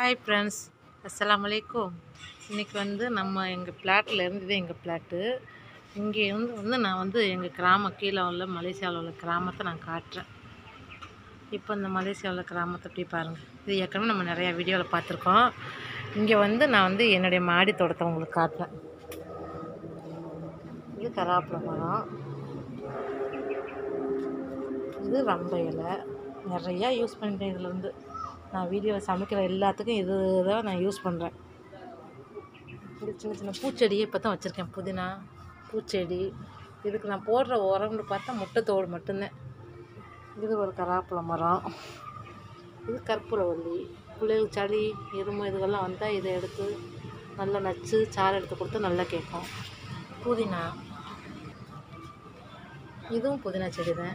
hi friends அஸ்ஸலாமு அலைக்கும் இன்றைக்கி வந்து நம்ம எங்கள் பிளாட்டில் இருந்தது எங்கள் பிளாட்டு இங்கே இருந்து வந்து நான் வந்து எங்கள் கிராமம் கீழே உள்ள மலேசியாவில் உள்ள கிராமத்தை நான் காட்டுறேன் இப்போ இந்த மலேசியாவில் உள்ள கிராமத்தை எப்படி பாருங்கள் இது ஏற்கனவே நம்ம நிறையா வீடியோவில் பார்த்துருக்கோம் இங்கே வந்து நான் வந்து என்னுடைய மாடி தோட்டத்தை உங்களுக்கு காட்டுறேன் இது கராப்பில் மரம் இது ரம்ப இலை நிறையா யூஸ் பண்ணிட்டேன் இதில் இருந்து நான் வீடியோ சமைக்கிற எல்லாத்துக்கும் இது தான் நான் யூஸ் பண்ணுறேன் இது சின்ன சின்ன பூச்செடியை இப்போ தான் வச்சுருக்கேன் புதினா பூச்செடி இதுக்கு நான் போடுற உரம்னு பார்த்தா முட்டைத்தோடு மட்டும்தான் இது ஒரு கராப்பிலை மரம் இது கற்பூரவல்லி பிள்ளைகளுக்கு சளி இருமல் இதுகெல்லாம் வந்தால் இதை எடுத்து நல்லா நச்சு சாறு எடுத்து கொடுத்தா நல்லா கேட்கும் புதினா இதுவும் புதினா செடி தான்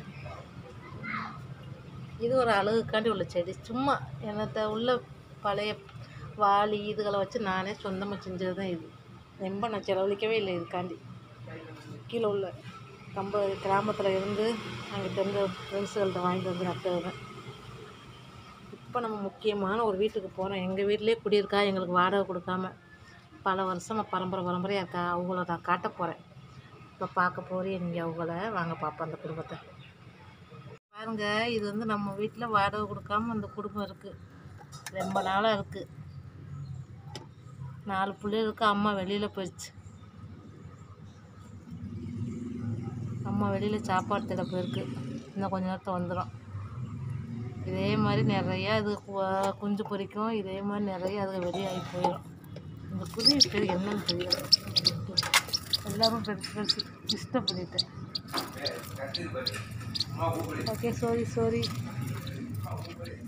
இது ஒரு அழகுக்காண்டி உள்ள செடி சும்மா என்னத்தை உள்ள பழைய வாளி இதுகளை வச்சு நானே சொந்தமாக செஞ்சது தான் இது ரொம்ப நான் செலவழிக்கவே இல்லை இதுக்காண்டி கீழே உள்ள நம்ம கிராமத்தில் இருந்து அங்கே தெரிஞ்ச ஃப்ரெண்ட்ஸுகள்கிட்ட வாங்கிட்டு வந்து நட்டது தான் இப்போ நம்ம முக்கியமான ஒரு வீட்டுக்கு போகிறோம் எங்கள் வீட்டிலே குடியிருக்கா எங்களுக்கு வாடகை கொடுக்காம பல வருஷமாக பரம்பரை பரம்பரையாக இருக்கா அவங்கள நான் காட்ட போகிறேன் இப்போ பார்க்க போகிறேன் நீங்கள் அவங்கள வாங்க பார்ப்போம் அந்த குடும்பத்தை பாருங்க இது வந்து நம்ம வீட்டில் வாடகை கொடுக்காம அந்த குடும்பம் இருக்குது ரொம்ப நாளாக இருக்குது நாலு பிள்ளைகளுக்கு அம்மா வெளியில் போயிடுச்சு அம்மா வெளியில் சாப்பாடு தேட போயிருக்கு இன்னும் கொஞ்ச நேரத்தில் வந்துடும் இதே மாதிரி நிறையா இது கு- குஞ்சு பொரிக்கும் இதே மாதிரி நிறைய அது வெளியாகி போயிடும் இந்த குருவி பேர் என்னன்னு தெரியல எல்லாரும் பெருசு பெருசு டிஸ்டர்ப் பண்ணிட்டேன் ஓகே சாரி சாரி